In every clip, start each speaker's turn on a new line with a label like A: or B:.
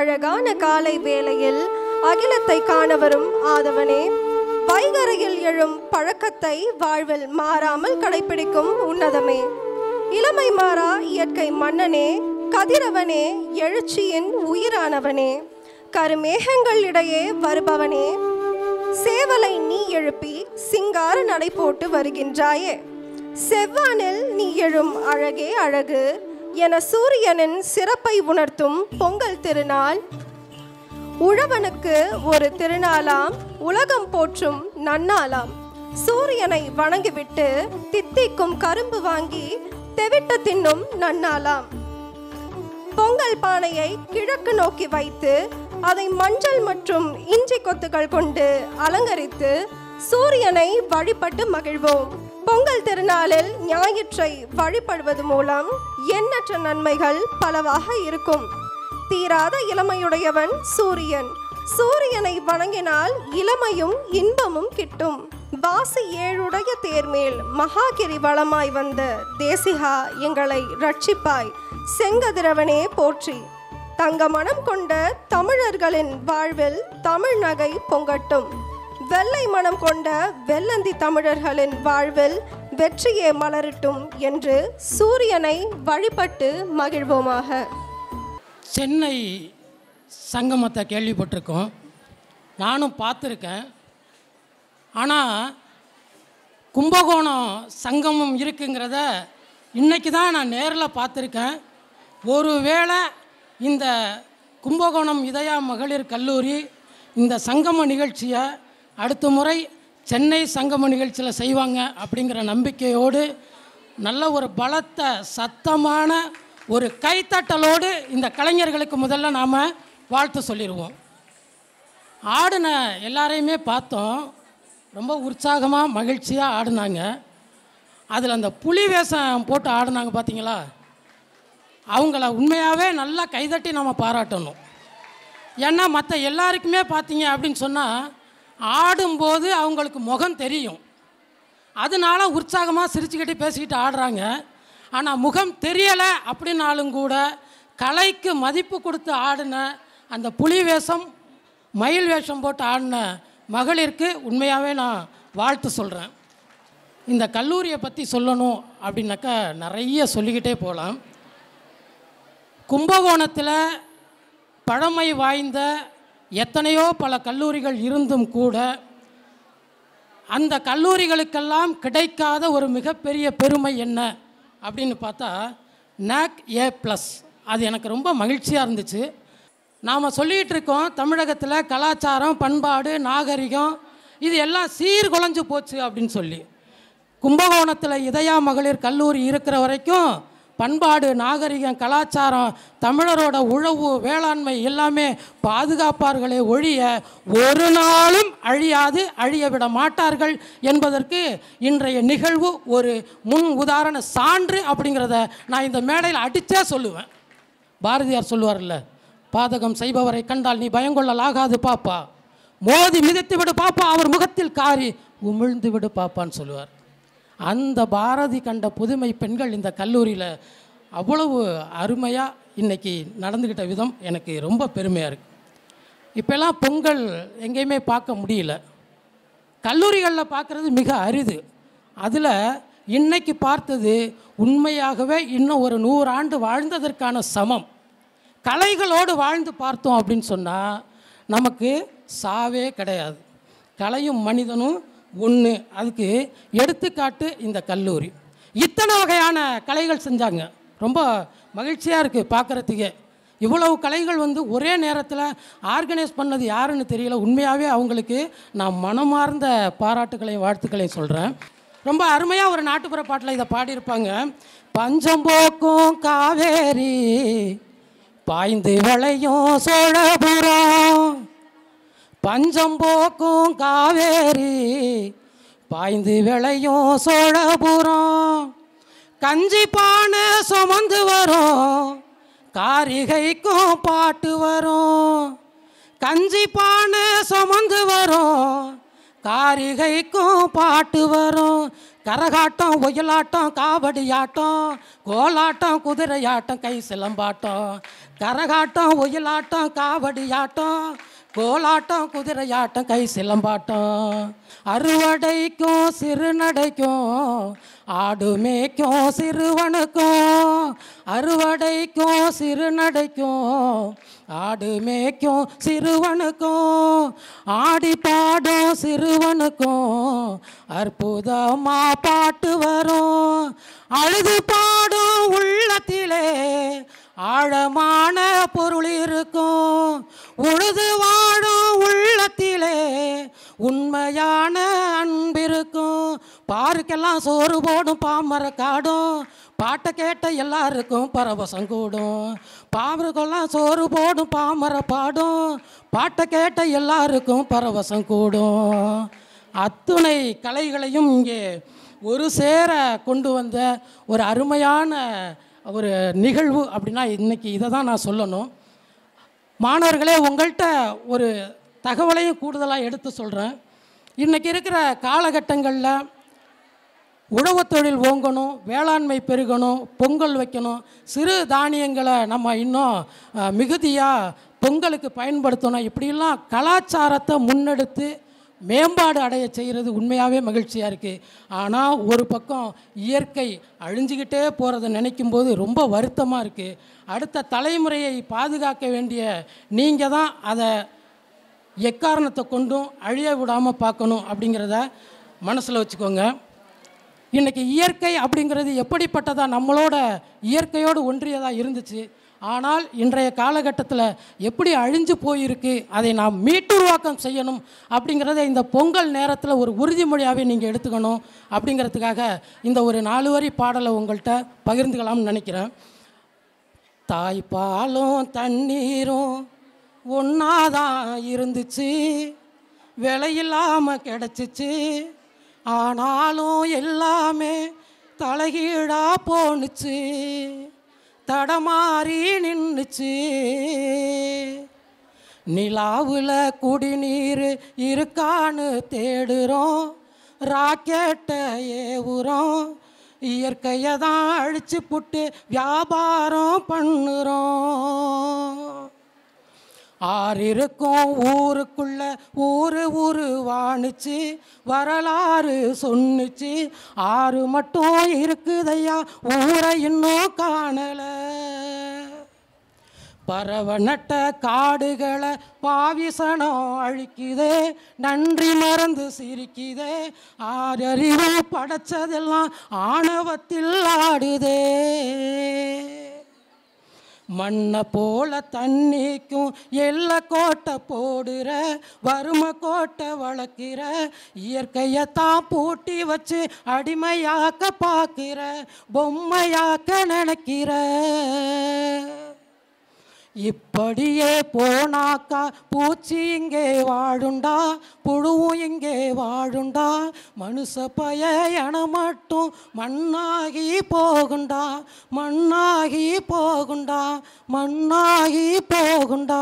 A: அழகான காலை வேளையில் அகிலத்தை காண வரும் ஆதவனே வைகரையில் எழும் பழக்கத்தை வாழ்வில் மாறாமல் கடைபிடிக்கும் உன்னதமே இளமை மாறா இயற்கை மன்னனே கதிரவனே எழுச்சியின் உயிரானவனே கருமேகங்கள் இடையே வருபவனே சேவலை நீ எழுப்பி சிங்கார நடை போட்டு வருகின்றாயே செவ்வானில் நீ எழும் அழகே அழகு என சூரியனின் சிறப்பை உணர்த்தும் பொங்கல் திருநாள் உழவனுக்கு ஒரு திருநாளாம் உலகம் போற்றும் நன்னாளாம் சூரியனை வணங்கிவிட்டு தித்திக்கும் கரும்பு வாங்கி தெவிட்டு தின்னும் நன்னாளாம் பொங்கல் பானையை கிழக்கு நோக்கி வைத்து அதை மஞ்சள் மற்றும் இஞ்சி கொத்துகள் கொண்டு அலங்கரித்து சூரியனை வழிபட்டு மகிழ்வோம் பொங்கல் திருநாளில் ஞாயிற்றை வழிபடுவது மூலம் எண்ணற்ற நன்மைகள் பலவாக இருக்கும் தீராத இளமையுடையவன் சூரியன் சூரியனை வணங்கினால் இளமையும் இன்பமும் கிட்டும் வாசி ஏழுடைய தேர்மேல் மகாகிரி வளமாய் வந்த தேசிகா எங்களை ரட்சிப்பாய் செங்கதிரவனே போற்றி தங்க மனம் கொண்ட தமிழர்களின் வாழ்வில் தமிழ் நகை பொங்கட்டும் வெள்ளை மனம் கொண்ட வெள்ளந்தி தமிழர்களின் வாழ்வில் வெற்றியே மலரட்டும் என்று சூரியனை வழிபட்டு மகிழ்வோமாக
B: சென்னை சங்கமத்தை கேள்விப்பட்டிருக்கோம் நானும் பார்த்துருக்கேன் ஆனால் கும்பகோணம் சங்கமம் இருக்குங்கிறத இன்னைக்கு தான் நான் நேரில் பார்த்துருக்கேன் ஒருவேளை இந்த கும்பகோணம் இதயா மகளிர் கல்லூரி இந்த சங்கம நிகழ்ச்சியை அடுத்த முறை சென்னை சங்கம நிகழ்ச்சியில் செய்வாங்க அப்படிங்கிற நம்பிக்கையோடு நல்ல ஒரு பலத்த சத்தமான ஒரு கைத்தட்டலோடு இந்த கலைஞர்களுக்கு முதல்ல நாம் வாழ்த்து சொல்லிடுவோம் ஆடின எல்லாரையுமே பார்த்தோம் ரொம்ப உற்சாகமாக மகிழ்ச்சியாக ஆடினாங்க அதில் அந்த புலி வேஷம் போட்டு ஆடினாங்க பார்த்தீங்களா அவங்கள உண்மையாகவே நல்லா கைதட்டி நம்ம பாராட்டணும் ஏன்னா மற்ற எல்லாருக்குமே பார்த்தீங்க அப்படின்னு சொன்னால் ஆடும்போது அவங்களுக்கு முகம் தெரியும் அதனால உற்சாகமாக சிரிச்சுக்கிட்டு பேசிக்கிட்டு ஆடுறாங்க ஆனால் முகம் தெரியலை அப்படின்னாலும் கூட கலைக்கு மதிப்பு கொடுத்து ஆடின அந்த புலி வேஷம் மயில் வேஷம் போட்டு ஆடின மகளிருக்கு உண்மையாகவே நான் வாழ்த்து சொல்கிறேன் இந்த கல்லூரியை பற்றி சொல்லணும் அப்படின்னாக்கா நிறைய சொல்லிக்கிட்டே போகலாம் கும்பகோணத்தில் பழமை வாய்ந்த எத்தனையோ பல கல்லூரிகள் இருந்தும் கூட அந்த கல்லூரிகளுக்கெல்லாம் கிடைக்காத ஒரு மிகப்பெரிய பெருமை என்ன அப்படின்னு பார்த்தா நாக் ஏ ப்ளஸ் அது எனக்கு ரொம்ப மகிழ்ச்சியாக இருந்துச்சு நாம் சொல்லிகிட்டு இருக்கோம் தமிழகத்தில் கலாச்சாரம் பண்பாடு நாகரிகம் இது எல்லாம் சீர்குலைஞ்சு போச்சு அப்படின்னு சொல்லி கும்பகோணத்தில் இதயா மகளிர் கல்லூரி இருக்கிற வரைக்கும் பண்பாடு நாகரிகம் கலாச்சாரம் தமிழரோட உழவு வேளாண்மை எல்லாமே பாதுகாப்பார்களே ஒழிய ஒரு நாளும் அழியாது அழிய விட மாட்டார்கள் என்பதற்கு இன்றைய நிகழ்வு ஒரு முன் உதாரண சான்று அப்படிங்கிறத நான் இந்த மேடையில் அடித்தே சொல்லுவேன் பாரதியார் சொல்லுவார்ல பாதகம் செய்பவரை கண்டால் நீ பயங்கொள்ளலாகாது பாப்பா மோதி மிதித்து விடு பாப்பா அவர் முகத்தில் காரி உமிழ்ந்து விடு பாப்பான்னு சொல்லுவார் அந்த பாரதி கண்ட புதுமை பெண்கள் இந்த கல்லூரியில் அவ்வளவு அருமையாக இன்னைக்கு நடந்துக்கிட்ட விதம் எனக்கு ரொம்ப பெருமையாக இருக்குது இப்போல்லாம் பொங்கல் எங்கேயுமே பார்க்க முடியல கல்லூரிகளில் பார்க்குறது மிக அரிது அதில் இன்னைக்கு பார்த்தது உண்மையாகவே இன்னும் ஒரு நூறாண்டு வாழ்ந்ததற்கான சமம் கலைகளோடு வாழ்ந்து பார்த்தோம் அப்படின்னு சொன்னால் நமக்கு சாவே கிடையாது கலையும் மனிதனும் ஒன்று அதுக்கு எடுத்துக்காட்டு இந்த கல்லூரி இத்தனை வகையான கலைகள் செஞ்சாங்க ரொம்ப மகிழ்ச்சியாக இருக்குது பார்க்குறதுக்கே இவ்வளவு கலைகள் வந்து ஒரே நேரத்தில் ஆர்கனைஸ் பண்ணது யாருன்னு தெரியல உண்மையாகவே அவங்களுக்கு நான் மனமார்ந்த பாராட்டுகளையும் வாழ்த்துக்களையும் சொல்கிறேன் ரொம்ப அருமையாக ஒரு நாட்டுப்புற பாட்டில் இதை பாடியிருப்பாங்க பஞ்சம் போக்கும் காவேரி பாய்ந்து விளையும் சோழபுரம் பஞ்சம் போக்கும் காவேரி பாய்ந்து விளையும் சோழபுரம் கஞ்சி பானை சுமந்து வரும் காரிகைக்கும் பாட்டு வரும் கஞ்சி பானை சுமந்து வரும் காரிகைக்கும் பாட்டு வரும் கரகாட்டம் ஒயிலாட்டம் காவடியாட்டம் கோலாட்டம் குதிரையாட்டம் கை சிலம்பாட்டம் கரகாட்டம் ஒயிலாட்டம் காவடியாட்டம் கோலாட்டம் குதிரையாட்டம் கை சிலம்பாட்டம் அறுவடைக்கும் சிறுநடைக்கும் ஆடு மேய்க்கும் சிறுவனுக்கும் அறுவடைக்கும் சிறுநடைக்கும் ஆடு மேய்க்கும் சிறுவனுக்கும் ஆடி பாடும் சிறுவனுக்கும் அற்புதமா பாட்டு வரும் அழுது பாடும் உள்ளத்திலே ஆழமான பொருள் இருக்கும் உழுது வாழும் உள்ளத்திலே உண்மையான அன்பிருக்கும் பாருக்கெல்லாம் சோறு போடும் பாமர காடும் பாட்டை கேட்ட எல்லாருக்கும் பரவசம் கூடும் பாமருக்கெல்லாம் சோறு போடும் பாமர பாடும் பாட்டை கேட்ட எல்லாருக்கும் பரவசம் கூடும் அத்துணை கலைகளையும் இங்கே ஒரு சேர கொண்டு வந்த ஒரு அருமையான ஒரு நிகழ்வு அப்படின்னா இன்னைக்கு இதை தான் நான் சொல்லணும் மாணவர்களே உங்கள்கிட்ட ஒரு தகவலையும் கூடுதலாக எடுத்து சொல்கிறேன் இன்றைக்கி இருக்கிற காலகட்டங்களில் உழவுத் தொழில் ஓங்கணும் வேளாண்மை பெருகணும் பொங்கல் வைக்கணும் சிறு தானியங்களை நம்ம இன்னும் அஹ், மிகுதியாக பொங்கலுக்கு பயன்படுத்தணும் இப்படிலாம் கலாச்சாரத்தை முன்னெடுத்து மேம்பாடு அடைய செய்கிறது உண்மையாகவே மகிழ்ச்சியாக இருக்குது ஆனால் ஒரு பக்கம் இயற்கை அழிஞ்சிக்கிட்டே போகிறத நினைக்கும் போது ரொம்ப வருத்தமாக இருக்குது அடுத்த தலைமுறையை பாதுகாக்க வேண்டிய நீங்கள் தான் அதை எக்காரணத்தை கொண்டும் அழிய விடாமல் பார்க்கணும் அப்படிங்கிறத மனசில் வச்சுக்கோங்க இன்றைக்கி இயற்கை அப்படிங்கிறது எப்படிப்பட்டதா நம்மளோட இயற்கையோடு ஒன்றியதாக இருந்துச்சு ஆனால் இன்றைய காலகட்டத்தில் எப்படி அழிஞ்சு போயிருக்கு அதை நாம் மீட்டுருவாக்கம் செய்யணும் அப்படிங்கிறத இந்த பொங்கல் நேரத்தில் ஒரு உறுதிமொழியாகவே நீங்கள் எடுத்துக்கணும் அப்படிங்கிறதுக்காக இந்த ஒரு நாலு வரி பாடலை உங்கள்கிட்ட பகிர்ந்துக்கலாம்னு நினைக்கிறேன் தாய்ப்பாலும் தண்ணீரும் ஒன்றாதான் இருந்துச்சு விலையில்லாமல் கிடச்சிச்சு ஆனாலும் எல்லாமே தலைகீழாக போணுச்சு தடமாறி நின்றுச்சு நிலாவில் குடிநீர் இருக்கான்னு தேடுறோம் ராக்கெட்டை ஏவுறோம் இயற்கையை தான் அழிச்சு புட்டு வியாபாரம் பண்ணுறோம் ஆறு இருக்கும் ஊருக்குள்ள ஊரு உருவானுச்சு வரலாறு சொன்னுச்சு ஆறு மட்டும் இருக்குதையா ஊரை இன்னும் காணலை பறவை நட்ட காடுகளை பாவிசனம் அழிக்குதே நன்றி மறந்து சிரிக்குதே ஆறறிவு படைச்சதெல்லாம் ஆணவத்தில் ஆடுதே மண்ணை போல தண்ணிக்கும் எல்ல கோட்டை போடுற வறுமை கோட்டை வளர்க்கிற இயற்கையத்தான் பூட்டி வச்சு அடிமையாக்க பார்க்கிற பொம்மையாக்க நினைக்கிற இப்படியே போனாக்கா பூச்சி இங்கே வாழுண்டா புழுவும் இங்கே வாழுண்டா மனுஷ பய என மட்டும் மண்ணாகி போகுண்டா மண்ணாகி போகுண்டா மண்ணாகி போகுண்டா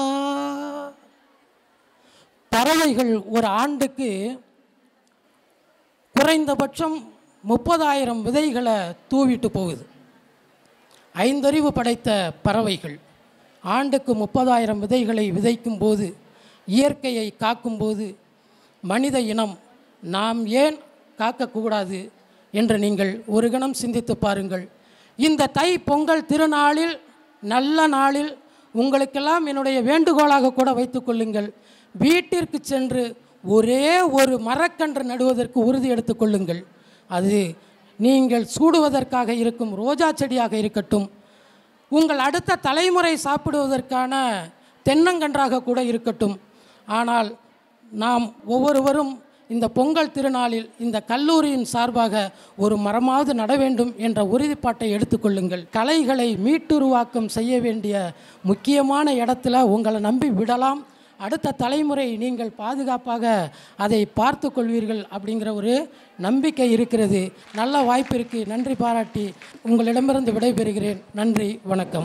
B: பறவைகள் ஒரு ஆண்டுக்கு குறைந்தபட்சம் முப்பதாயிரம் விதைகளை தூவிட்டு போகுது ஐந்தறிவு படைத்த பறவைகள் ஆண்டுக்கு முப்பதாயிரம் விதைகளை விதைக்கும் போது இயற்கையை காக்கும்போது மனித இனம் நாம் ஏன் காக்கக்கூடாது என்று நீங்கள் ஒரு கணம் சிந்தித்து பாருங்கள் இந்த தை பொங்கல் திருநாளில் நல்ல நாளில் உங்களுக்கெல்லாம் என்னுடைய வேண்டுகோளாக கூட வைத்துக்கொள்ளுங்கள் வீட்டிற்கு சென்று ஒரே ஒரு மரக்கன்று நடுவதற்கு உறுதி எடுத்துக்கொள்ளுங்கள் அது நீங்கள் சூடுவதற்காக இருக்கும் ரோஜா செடியாக இருக்கட்டும் உங்கள் அடுத்த தலைமுறை சாப்பிடுவதற்கான தென்னங்கன்றாக கூட இருக்கட்டும் ஆனால் நாம் ஒவ்வொருவரும் இந்த பொங்கல் திருநாளில் இந்த கல்லூரியின் சார்பாக ஒரு மரமாவது நட வேண்டும் என்ற உறுதிப்பாட்டை எடுத்துக்கொள்ளுங்கள் கலைகளை மீட்டுருவாக்கம் செய்ய வேண்டிய முக்கியமான இடத்துல உங்களை நம்பி விடலாம் அடுத்த தலைமுறை நீங்கள் பாதுகாப்பாக அதை பார்த்து கொள்வீர்கள் அப்படிங்கிற ஒரு நம்பிக்கை இருக்கிறது நல்ல வாய்ப்பிற்கு நன்றி பாராட்டி உங்களிடமிருந்து விடைபெறுகிறேன் நன்றி வணக்கம்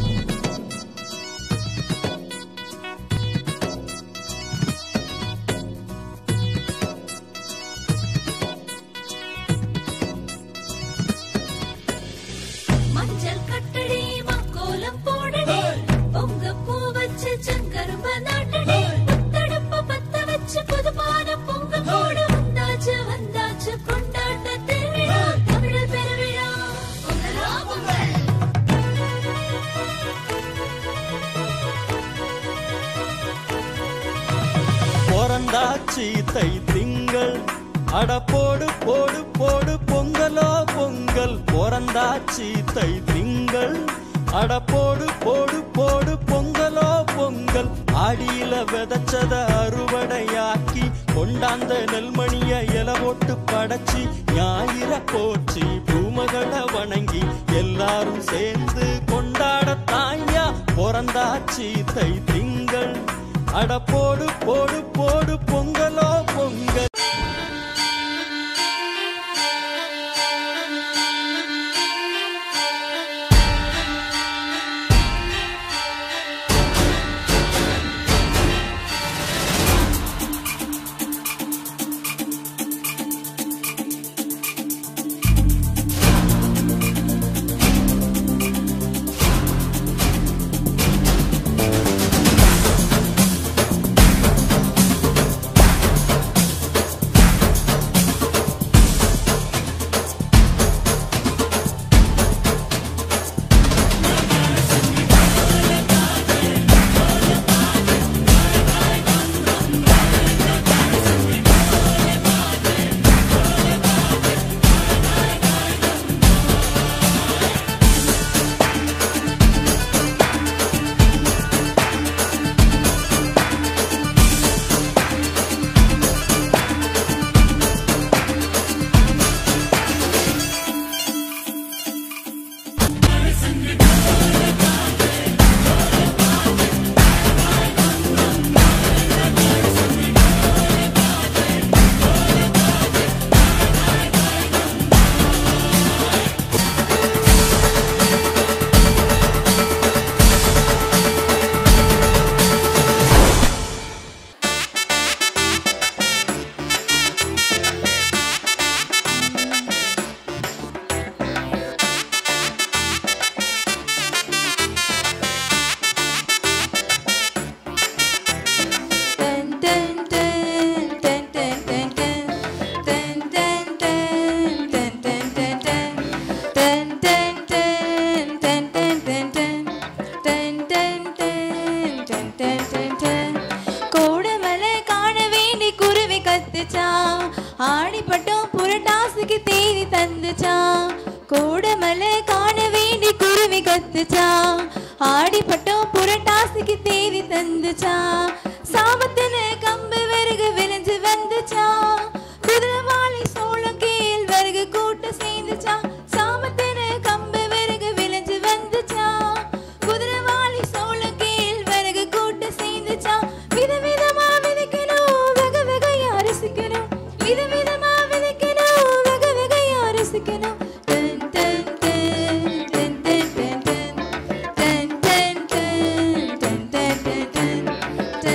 C: பொறந்தாச்சி தை திங்கள் அட போடு போடு போடு பொங்கலோ பொங்கல் பொறந்தாச்சி தை திங்கள் அட போடு போடு போடு பொங்கலோ பொங்கல் ஆடியில விதைச்சத அறுவடையாக்கி கொண்டாந்த நெல்மணிய இல போட்டு படைச்சி ஞாயிற போச்சு பூமகளை வணங்கி எல்லாரும் சேர்ந்து கொண்டாட தாயா பிறந்தாச்சி தை திங்கள் அட போடு போடு போடு பொங்கலோ பொங்கல்
D: கோடமலை காண வேண்டி குருவி கத்துச்சான் ஆடிப்பட்டம் புரட்டாசுக்கு தேதி தந்துச்சான் கோடமலை காண வேண்டி குருவி கத்துச்சான் ஆடிப்பட்டம் புரட்டாசுக்கு தேதி தந்துச்சான் சாபத்தின கம்பு விறகு விளைஞ்சு வந்துச்சான் குதிரவாளி சோளம் கீழ் விறகு கூட்ட சேர்ந்துச்சான் சாமத்தின கம்பு விறகு விளைஞ்சு வந்துச்சான் குதிரவாளி சோளம் கீழ் விறகு கூட்ட சேர்ந்துச்சான் விதவிதமா விதைக்கணும் வகை வகையா ரசிக்கணும் விதவிதமா விதைக்கணும் வகை வகையா ரசிக்கணும் டன் டன் டன் டன் டன் டன் டன் டன் டன் டன் டன் டன் டன் டன்